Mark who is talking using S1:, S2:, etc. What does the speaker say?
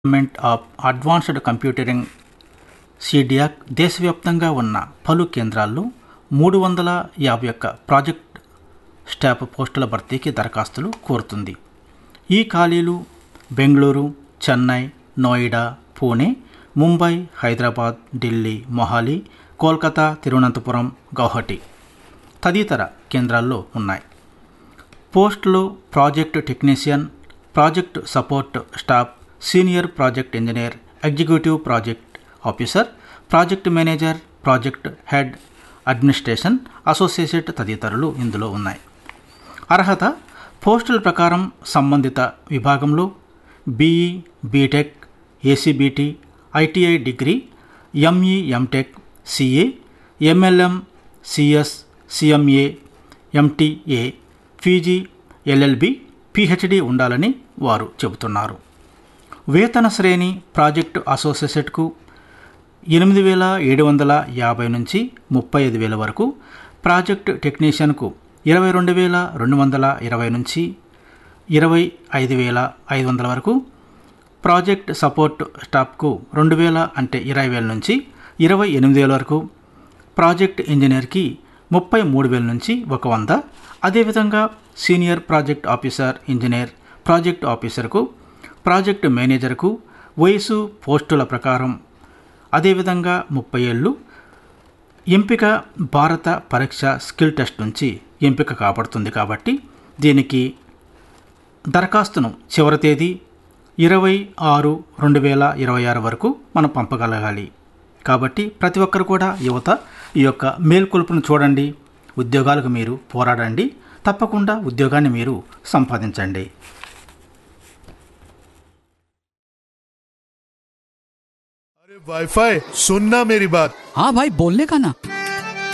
S1: development of advanced computing CDAC దేశవ్యాప్తంగా ఉన్న పలు కేంద్రాల్లో మూడు వందల యాభై ఒక్క ప్రాజెక్ట్ స్టాఫ్ పోస్టుల భర్తీకి దరఖాస్తులు కోరుతుంది ఈ ఖాళీలు బెంగళూరు చెన్నై నోయిడా పూణే ముంబై హైదరాబాద్ ఢిల్లీ మొహాలి కోల్కతా తిరువనంతపురం గౌహటి తదితర కేంద్రాల్లో ఉన్నాయి పోస్టులు project technician project support staff senior project engineer executive project officer project manager project head administration associate తదితరులు ఇందులో ఉన్నాయి అర్హత పోస్టుల ప్రకారం సంబంధిత విభాగంలో బీఈ బీటెక్ ఏసీబీటీ ITI degree ME MTech CA MLM CS CMA MTA PG LLB PhD ఉండాలని వారు చెబుతున్నారు వేతన శ్రేణి ప్రాజెక్టు అసోసియేట్కు ఎనిమిది వేల ఏడు వందల యాభై నుంచి ముప్పై ఐదు వేల వరకు ప్రాజెక్ట్ టెక్నీషియన్కు ఇరవై రెండు వేల రెండు వందల ఇరవై నుంచి ఇరవై ఐదు వేల ఐదు వందల వరకు ప్రాజెక్ట్ సపోర్ట్ స్టాఫ్కు రెండు వేల అంటే ఇరవై వేల నుంచి ఇరవై ఎనిమిది వేల వరకు ప్రాజెక్ట్ ఇంజనీర్కి ముప్పై మూడు వేల నుంచి ఒక వంద అదేవిధంగా senior project officer engineer project ఆఫీసర్కు ప్రాజెక్ట్ మేనేజర్కు వయసు పోస్టుల ప్రకారం అదేవిధంగా ముప్పై ఏళ్ళు ఎంపిక భారత పరీక్ష స్కిల్ టెస్ట్ నుంచి ఎంపిక కాబడుతుంది కాబట్టి దీనికి దరఖాస్తును చివరి తేదీ ఇరవై ఆరు రెండు వేల ఇరవై ఆరు వరకు మనం పంపగలగాలి కాబట్టి ప్రతి ఒక్కరు కూడా యువత ఈ యొక్క మేల్కొల్పును చూడండి ఉద్యోగాలకు మీరు పోరాడండి తప్పకుండా ఉద్యోగాన్ని మీరు సంపాదించండి
S2: अरे वाईफाई सुनना मेरी बात
S3: हाँ भाई बोलने का ना